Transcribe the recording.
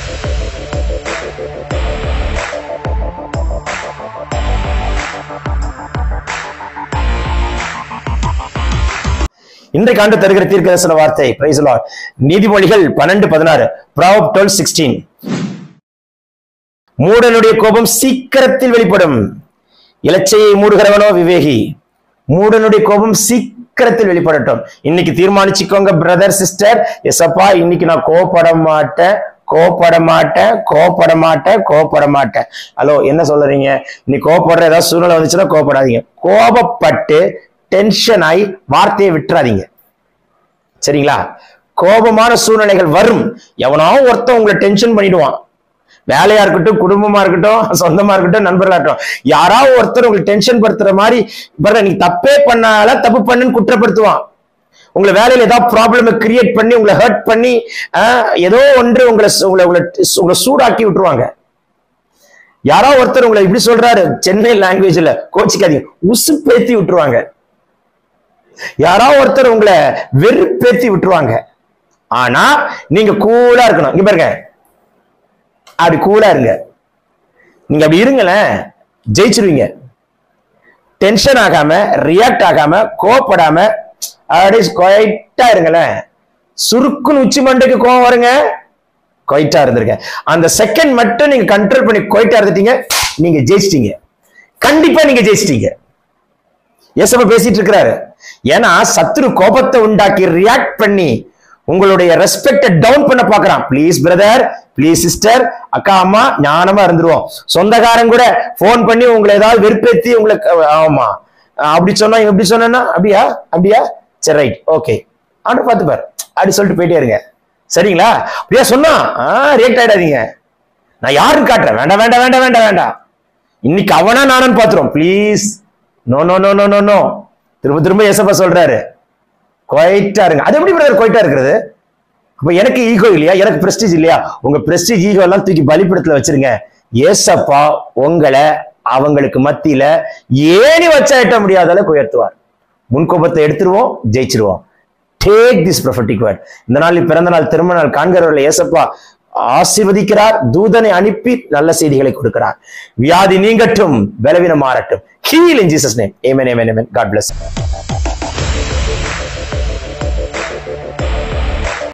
இன்றைக்கு ஆண்டு தருகிற தீர்க்கதரிசன வார்த்தை பிரைஸ் நீதிமொழிகள் பன்னெண்டு பதினாறு ப்ராவப் டுவெல் சிக்ஸ்டீன் மூடனுடைய கோபம் சீக்கிரத்தில் வெளிப்படும் இலச்சையை மூடுகிறவனோ விவேகி மூடனுடைய கோபம் சீக்கிரத்தில் வெளிப்படட்டும் இன்னைக்கு தீர்மானிச்சுக்கோங்க பிரதர் சிஸ்டர் எஸ்அப்பா இன்னைக்கு நான் கோபப்பட மாட்டேன் கோபப்பட மாட்டேன் கோபப்பட மாட்டேன் கோபப்பட மாட்டேன் ஹலோ என்ன சொல்றீங்க நீ கோபப்படுற ஏதாவது சூழ்நிலை வந்துச்சுன்னா கோபப்படாதீங்க கோபப்பட்டு டென்ஷன் ஆகி வார்த்தையை விட்டுறாதீங்க சரிங்களா கோபமான சூழ்நிலைகள் வரும் எவனோ ஒருத்தன் உங்களை டென்ஷன் பண்ணிடுவான் வேலையா இருக்கட்டும் குடும்பமா இருக்கட்டும் சொந்தமா இருக்கட்டும் நண்பர்களா இருக்கட்டும் யாராவது ஒருத்தர் உங்களுக்கு டென்ஷன் படுத்துற மாதிரி பாருங்க, நீ தப்பே பண்ணால தப்பு பண்ணுன்னு குற்றப்படுத்துவான் உங்களை வேலையில ஏதாவது ப்ராப்ளம் கிரியேட் பண்ணி உங்களை ஹர்ட் பண்ணி ஆஹ், ஏதோ ஒன்று உங்களை உங்களை உங்களை உங்களை சூடாக்கி விட்டுருவாங்க யாரோ ஒருத்தர் உங்களை இப்படி சொல்றாரு சென்னை லாங்குவேஜ்ல கோச்சிக்காதீங்க உசு பேத்தி விட்டுருவாங்க யாரோ ஒருத்தர் உங்களை வெறுப்பேத்தி விட்டுருவாங்க ஆனா நீங்க கூலா இருக்கணும் இங்க பாருங்க அப்படி கூலா இருங்க நீங்க அப்படி இருங்களேன் ஜெயிச்சிருவீங்க டென்ஷன் ஆகாம ரியாக்ட் ஆகாம கோவப்படாம அப்படியே குவைட்டா இருங்களேன் சுருக்குன்னு உச்சி மண்டைக்கு கோவம் வருங்க குவைட்டா இருந்திருக்க அந்த செகண்ட் மட்டும் நீங்க கண்ட்ரோல் பண்ணி குவைட்டா இருந்துட்டீங்க நீங்க ஜெயிச்சிட்டீங்க கண்டிப்பா நீங்க ஜெயிச்சிட்டீங்க ஏசப்ப பேசிட்டு இருக்கிறாரு ஏன்னா சத்துரு கோபத்தை உண்டாக்கி ரியாக்ட் பண்ணி உங்களுடைய ரெஸ்பெக்ட டவுன் பண்ண பாக்குறான் ப்ளீஸ் பிரதர் ப்ளீஸ் சிஸ்டர் அக்கா அம்மா ஞானமா இருந்துருவோம் சொந்தக்காரன் கூட ஃபோன் பண்ணி உங்களை ஏதாவது வெறுப்பேத்தி உங்களுக்கு அஹ், ஆமா அஹ், அப்படி சொன்னா இவன் இப்படி சொன்னா அப்படியா அப்படியா சரி ரைட் ஓகே ஆண்டு பார்த்துப்பார் அப்படி சொல்லிட்டு போயிட்டே இருங்க சரிங்களா அப்படியா சொன்னா ரியாக்ட் ஆயிடாதீங்க நான் யாருன்னு காட்டுறேன் வேண்டாம் வேண்டாம் வேண்டாம் வேண்டாம் வேண்டாம் இன்னைக்கு அவனா நானும் பாத்துறோம் please no no no no no no திரும்ப திரும்ப ஏசப்பா சொல்றாரு குவைட்டா இருங்க அது எப்படி பிரதர் குவைட்டா இருக்கிறது அப்ப எனக்கு ஈகோ இல்லையா எனக்கு பிரஸ்டீஜ் இல்லையா உங்க பிரஸ்டீஜ் ஈகோ எல்லாம் தூக்கி பலிப்பிடத்துல வச்சிருங்க ஏசப்பா உங்களை அவங்களுக்கு மத்தியில ஏணி வச்சா எட்ட முடியாத அளவுக்கு உயர்த்துவார் முன்கோபத்தை எடுத்துருவோம் ஜெயிச்சிருவோம் டேக் திஸ் prophetic word இந்த நாளில் பிறந்த நாள் திருமண நாள் காண்கிறவர்களை ஏசப்பா ஆசீர்வதிக்கிறார் தூதனை அனுப்பி நல்ல செய்திகளை கொடுக்கிறார் வியாதி நீங்கட்டும் பலவீனம் மாறட்டும் heal in Jesus name amen amen amen God bless